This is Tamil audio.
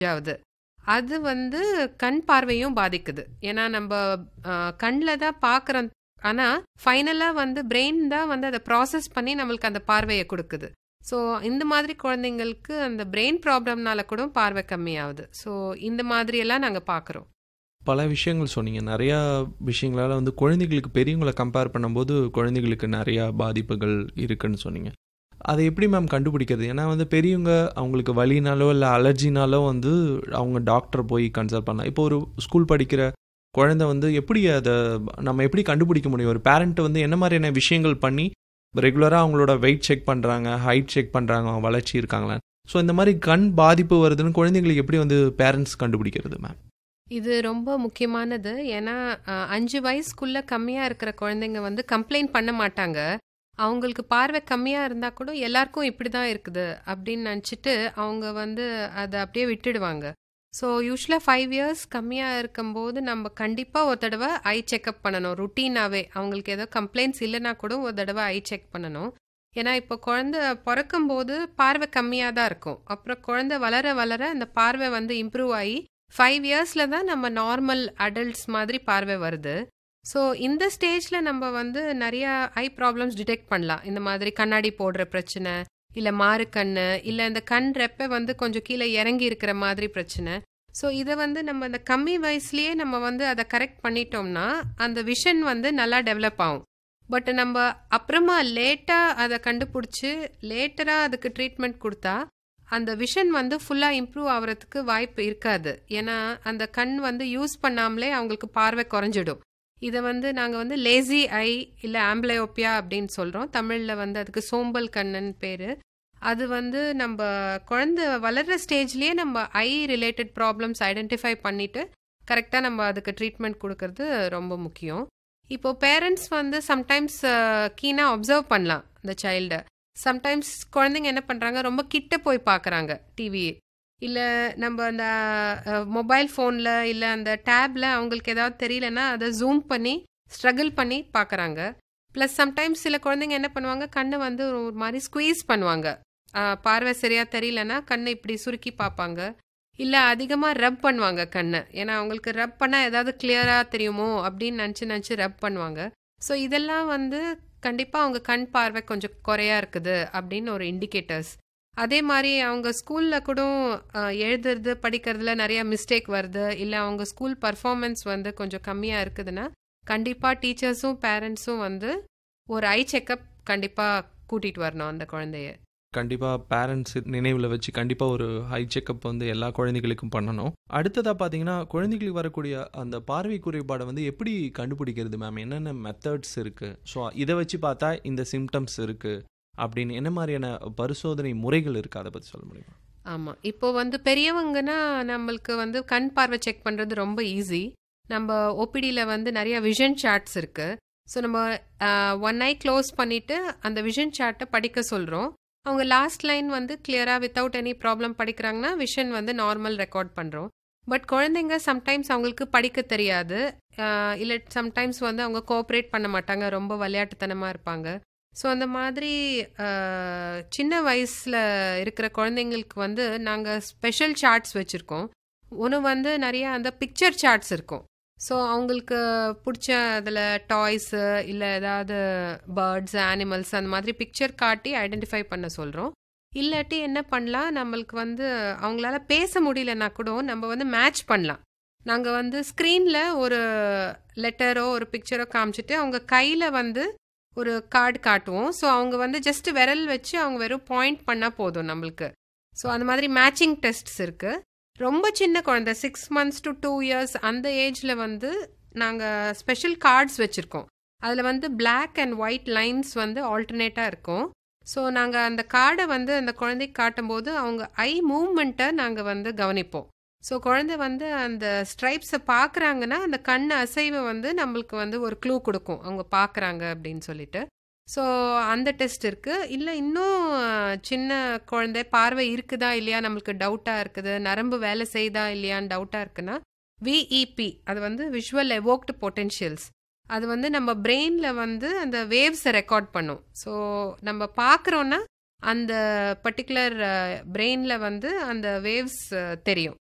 ஆகுது அது வந்து கண் பார்வையும் பாதிக்குது ஏன்னா நம்ம கண்ணில் தான் பார்க்குறோம் ஆனால் ஃபைனலாக வந்து பிரெயின் தான் வந்து அதை ப்ராசஸ் பண்ணி நம்மளுக்கு அந்த பார்வையை கொடுக்குது ஸோ இந்த மாதிரி குழந்தைங்களுக்கு அந்த பிரெயின் ப்ராப்ளம்னால கூட பார்வை கம்மியாகுது ஸோ இந்த மாதிரியெல்லாம் நாங்கள் பார்க்குறோம் பல விஷயங்கள் சொன்னீங்க நிறையா விஷயங்களால் வந்து குழந்தைகளுக்கு பெரியவங்களை கம்பேர் பண்ணும்போது குழந்தைகளுக்கு நிறையா பாதிப்புகள் இருக்குன்னு சொன்னீங்க அதை எப்படி மேம் கண்டுபிடிக்கிறது ஏன்னா வந்து பெரியவங்க அவங்களுக்கு வலினாலோ இல்லை அலர்ஜினாலோ வந்து அவங்க டாக்டர் போய் கன்சல்ட் பண்ணலாம் இப்போ ஒரு ஸ்கூல் படிக்கிற குழந்தை வந்து எப்படி அதை நம்ம எப்படி கண்டுபிடிக்க முடியும் ஒரு பேரண்ட் வந்து என்ன மாதிரியான விஷயங்கள் பண்ணி ரெகுலராக அவங்களோட வெயிட் செக் பண்ணுறாங்க ஹைட் செக் பண்ணுறாங்க அவங்க வளர்ச்சி இருக்காங்களா ஸோ இந்த மாதிரி கண் பாதிப்பு வருதுன்னு குழந்தைங்களுக்கு எப்படி வந்து பேரண்ட்ஸ் கண்டுபிடிக்கிறது மேம் இது ரொம்ப முக்கியமானது ஏன்னா அஞ்சு வயசுக்குள்ள கம்மியாக இருக்கிற குழந்தைங்க வந்து கம்ப்ளைண்ட் பண்ண மாட்டாங்க அவங்களுக்கு பார்வை கம்மியாக இருந்தால் கூட எல்லாருக்கும் இப்படி தான் இருக்குது அப்படின்னு நினச்சிட்டு அவங்க வந்து அதை அப்படியே விட்டுடுவாங்க ஸோ யூஸ்வலாக ஃபைவ் இயர்ஸ் கம்மியாக இருக்கும்போது நம்ம கண்டிப்பாக ஒரு தடவை ஐ செக்அப் பண்ணணும் ருட்டீனாகவே அவங்களுக்கு ஏதோ கம்ப்ளைண்ட்ஸ் இல்லைனா கூட ஒரு தடவை ஐ செக் பண்ணணும் ஏன்னா இப்போ குழந்த பிறக்கும்போது பார்வை கம்மியாக தான் இருக்கும் அப்புறம் குழந்த வளர வளர அந்த பார்வை வந்து இம்ப்ரூவ் ஆகி ஃபைவ் இயர்ஸில் தான் நம்ம நார்மல் அடல்ட்ஸ் மாதிரி பார்வை வருது ஸோ இந்த ஸ்டேஜில் நம்ம வந்து நிறையா ஐ ப்ராப்ளம்ஸ் டிடெக்ட் பண்ணலாம் இந்த மாதிரி கண்ணாடி போடுற பிரச்சனை இல்லை மாறு கண் இல்லை இந்த கண் ரெப்பை வந்து கொஞ்சம் கீழே இறங்கி இருக்கிற மாதிரி பிரச்சனை ஸோ இதை வந்து நம்ம அந்த கம்மி வயசுலேயே நம்ம வந்து அதை கரெக்ட் பண்ணிட்டோம்னா அந்த விஷன் வந்து நல்லா டெவலப் ஆகும் பட் நம்ம அப்புறமா லேட்டாக அதை கண்டுபிடிச்சி லேட்டராக அதுக்கு ட்ரீட்மெண்ட் கொடுத்தா அந்த விஷன் வந்து ஃபுல்லாக இம்ப்ரூவ் ஆகிறதுக்கு வாய்ப்பு இருக்காது ஏன்னா அந்த கண் வந்து யூஸ் பண்ணாமலே அவங்களுக்கு பார்வை குறைஞ்சிடும் இதை வந்து நாங்கள் வந்து லேசி ஐ இல்லை ஆம்பிளையோப்பியா அப்படின்னு சொல்கிறோம் தமிழில் வந்து அதுக்கு சோம்பல் கண்ணுன்னு பேர் அது வந்து நம்ம குழந்த வளர்கிற ஸ்டேஜ்லேயே நம்ம ஐ ரிலேட்டட் ப்ராப்ளம்ஸ் ஐடென்டிஃபை பண்ணிவிட்டு கரெக்டாக நம்ம அதுக்கு ட்ரீட்மெண்ட் கொடுக்கறது ரொம்ப முக்கியம் இப்போது பேரண்ட்ஸ் வந்து சம்டைம்ஸ் கீனாக அப்சர்வ் பண்ணலாம் இந்த சைல்டை சம்டைம்ஸ் குழந்தைங்க என்ன பண்ணுறாங்க ரொம்ப கிட்ட போய் பார்க்குறாங்க டிவி இல்லை நம்ம அந்த மொபைல் ஃபோனில் இல்லை அந்த டேப்பில் அவங்களுக்கு ஏதாவது தெரியலன்னா அதை ஜூம் பண்ணி ஸ்ட்ரகிள் பண்ணி பார்க்குறாங்க ப்ளஸ் சம்டைம்ஸ் சில குழந்தைங்க என்ன பண்ணுவாங்க கண்ணை வந்து ஒரு மாதிரி ஸ்குவீஸ் பண்ணுவாங்க பார்வை சரியாக தெரியலன்னா கண்ணை இப்படி சுருக்கி பார்ப்பாங்க இல்லை அதிகமாக ரப் பண்ணுவாங்க கண்ணை ஏன்னா அவங்களுக்கு ரப் பண்ணால் ஏதாவது கிளியராக தெரியுமோ அப்படின்னு நினச்சி நினச்சி ரப் பண்ணுவாங்க ஸோ இதெல்லாம் வந்து கண்டிப்பாக அவங்க கண் பார்வை கொஞ்சம் குறையா இருக்குது அப்படின்னு ஒரு இண்டிகேட்டர்ஸ் அதே மாதிரி அவங்க ஸ்கூலில் கூட எழுதுறது படிக்கிறதுல நிறைய மிஸ்டேக் வருது இல்லை அவங்க ஸ்கூல் பர்ஃபார்மன்ஸ் வந்து கொஞ்சம் கம்மியாக இருக்குதுன்னா கண்டிப்பாக டீச்சர்ஸும் பேரண்ட்ஸும் வந்து ஒரு ஐ செக்கப் கண்டிப்பாக கூட்டிகிட்டு வரணும் அந்த குழந்தைய கண்டிப்பாக பேரண்ட்ஸ் நினைவில் வச்சு கண்டிப்பாக ஒரு ஹை செக்கப் வந்து எல்லா குழந்தைகளுக்கும் பண்ணணும் அடுத்ததாக பார்த்தீங்கன்னா குழந்தைகளுக்கு வரக்கூடிய அந்த பார்வை குறைபாடை வந்து எப்படி கண்டுபிடிக்கிறது மேம் என்னென்ன மெத்தட்ஸ் இருக்குது ஸோ இதை வச்சு பார்த்தா இந்த சிம்டம்ஸ் இருக்குது அப்படின்னு என்ன மாதிரியான பரிசோதனை முறைகள் இருக்குது அதை பற்றி சொல்ல முடியுமா ஆமாம் இப்போ வந்து பெரியவங்கன்னா நம்மளுக்கு வந்து கண் பார்வை செக் பண்ணுறது ரொம்ப ஈஸி நம்ம ஓபிடியில் வந்து நிறைய விஷன் சார்ட்ஸ் இருக்குது ஸோ நம்ம ஒன் ஐ க்ளோஸ் பண்ணிவிட்டு அந்த விஷன் சார்ட்டை படிக்க சொல்கிறோம் அவங்க லாஸ்ட் லைன் வந்து கிளியராக வித்தவுட் எனி ப்ராப்ளம் படிக்கிறாங்கன்னா விஷன் வந்து நார்மல் ரெக்கார்ட் பண்ணுறோம் பட் குழந்தைங்க சம்டைம்ஸ் அவங்களுக்கு படிக்க தெரியாது இல்லை சம்டைம்ஸ் வந்து அவங்க கோஆப்ரேட் பண்ண மாட்டாங்க ரொம்ப விளையாட்டுத்தனமாக இருப்பாங்க ஸோ அந்த மாதிரி சின்ன வயசில் இருக்கிற குழந்தைங்களுக்கு வந்து நாங்கள் ஸ்பெஷல் சார்ட்ஸ் வச்சுருக்கோம் ஒன்று வந்து நிறைய அந்த பிக்சர் சார்ட்ஸ் இருக்கும் ஸோ அவங்களுக்கு பிடிச்ச அதில் டாய்ஸு இல்லை ஏதாவது பேர்ட்ஸ் அனிமல்ஸ் அந்த மாதிரி பிக்சர் காட்டி ஐடென்டிஃபை பண்ண சொல்கிறோம் இல்லாட்டி என்ன பண்ணலாம் நம்மளுக்கு வந்து அவங்களால பேச முடியலன்னா கூட நம்ம வந்து மேட்ச் பண்ணலாம் நாங்கள் வந்து ஸ்க்ரீனில் ஒரு லெட்டரோ ஒரு பிக்சரோ காமிச்சிட்டு அவங்க கையில் வந்து ஒரு கார்டு காட்டுவோம் ஸோ அவங்க வந்து ஜஸ்ட் விரல் வச்சு அவங்க வெறும் பாயிண்ட் பண்ணால் போதும் நம்மளுக்கு ஸோ அந்த மாதிரி மேட்சிங் டெஸ்ட்ஸ் இருக்குது ரொம்ப சின்ன குழந்தை six months to two years அந்த ஏஜில் வந்து நாங்கள் ஸ்பெஷல் கார்ட்ஸ் வச்சுருக்கோம் அதில் வந்து பிளாக் அண்ட் ஒயிட் லைன்ஸ் வந்து ஆல்டர்னேட்டாக இருக்கும் ஸோ நாங்கள் அந்த கார்டை வந்து அந்த குழந்தைக்கு காட்டும்போது அவங்க ஐ மூவ்மெண்ட்டை நாங்கள் வந்து கவனிப்போம் ஸோ குழந்தை வந்து அந்த ஸ்ட்ரைப்ஸை பார்க்குறாங்கன்னா அந்த கண் அசைவை வந்து நம்மளுக்கு வந்து ஒரு க்ளூ கொடுக்கும் அவங்க பார்க்குறாங்க அப்படின்னு சொல்லிட்டு ஸோ அந்த டெஸ்ட் இருக்குது இல்லை இன்னும் சின்ன குழந்தை பார்வை இருக்குதா இல்லையா நம்மளுக்கு டவுட்டாக இருக்குது நரம்பு வேலை செய்தா இல்லையான்னு டவுட்டாக இருக்குன்னா விஇபி அது வந்து விஷுவல் எவோக்டு பொட்டென்ஷியல்ஸ் அது வந்து நம்ம பிரெயினில் வந்து அந்த வேவ்ஸை ரெக்கார்ட் பண்ணும் ஸோ நம்ம பார்க்குறோன்னா அந்த பர்டிகுலர் பிரெயினில் வந்து அந்த வேவ்ஸ் தெரியும்